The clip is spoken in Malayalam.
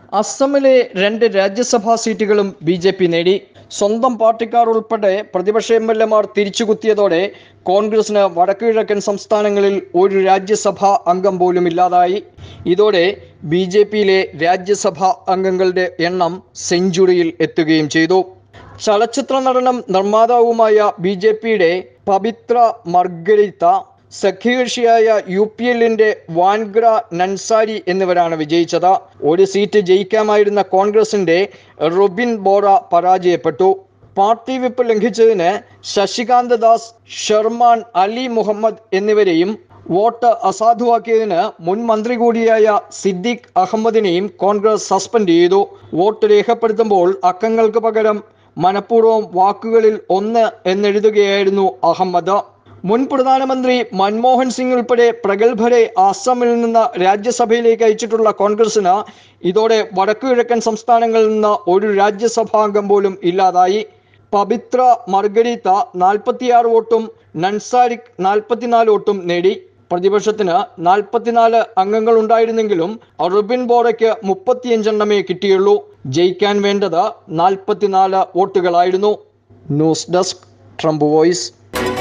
അസമിലെ രണ്ട് രാജ്യസഭാ സീറ്റുകളും ബി ജെ പി നേടി സ്വന്തം പാർട്ടിക്കാർ ഉൾപ്പെടെ പ്രതിപക്ഷ എം എൽ എമാർ തിരിച്ചുകുത്തിയതോടെ കോൺഗ്രസിന് വടക്കുകിഴക്കൻ സംസ്ഥാനങ്ങളിൽ ഒരു രാജ്യസഭാ അംഗം പോലും ഇല്ലാതായി ഇതോടെ ബി ജെ പിയിലെ രാജ്യസഭാ അംഗങ്ങളുടെ എണ്ണം സെഞ്ചുറിയിൽ എത്തുകയും ചെയ്തു ചലച്ചിത്ര നടനും നിർമ്മാതാവുമായ ബി ജെ പിയുടെ പവിത്ര മർഗരിത്ത സഖ്യകക്ഷിയായ യു പി എല്ലിന്റെ വാൻഗ്ര നൻസാരി എന്നിവരാണ് വിജയിച്ചത് ഒരു സീറ്റ് ജയിക്കാമായിരുന്ന കോൺഗ്രസിന്റെ റൊബിൻ ബോറ പരാജയപ്പെട്ടു പാർട്ടി വിപ്പ് ലംഘിച്ചതിന് ശശികാന്ത് ദാസ് ഷെർമാൻ അലി മുഹമ്മദ് എന്നിവരെയും വോട്ട് അസാധുവാക്കിയതിന് മുൻ മന്ത്രി കൂടിയായ സിദ്ദിഖ് അഹമ്മദിനെയും കോൺഗ്രസ് സസ്പെൻഡ് ചെയ്തു വോട്ട് രേഖപ്പെടുത്തുമ്പോൾ അക്കങ്ങൾക്ക് പകരം മനഃപൂർവ്വം വാക്കുകളിൽ ഒന്ന് എന്നെഴുതുകയായിരുന്നു അഹമ്മദ് മുൻ പ്രധാനമന്ത്രി മൻമോഹൻ സിംഗ് ഉൾപ്പെടെ പ്രഗത്ഭരെ ആസാമിൽ നിന്ന് രാജ്യസഭയിലേക്ക് അയച്ചിട്ടുള്ള കോൺഗ്രസിന് ഇതോടെ വടക്കുകിഴക്കൻ സംസ്ഥാനങ്ങളിൽ നിന്ന് ഒരു രാജ്യസഭാംഗം പോലും ഇല്ലാതായി പവിത്ര മർഗരീത്ത നാൽപ്പത്തിയാറ് വോട്ടും നൻസാരിക് നാൽപ്പത്തിനാല് വോട്ടും നേടി പ്രതിപക്ഷത്തിന് നാൽപ്പത്തിനാല് അംഗങ്ങൾ ഉണ്ടായിരുന്നെങ്കിലും റുബിൻ ബോറയ്ക്ക് മുപ്പത്തിയഞ്ചെണ്ണമേ കിട്ടിയുള്ളൂ ജയിക്കാൻ വേണ്ടത് നാൽപ്പത്തിനാല് വോട്ടുകളായിരുന്നു ന്യൂസ് ഡെസ്ക് ട്രംപ് വോയിസ്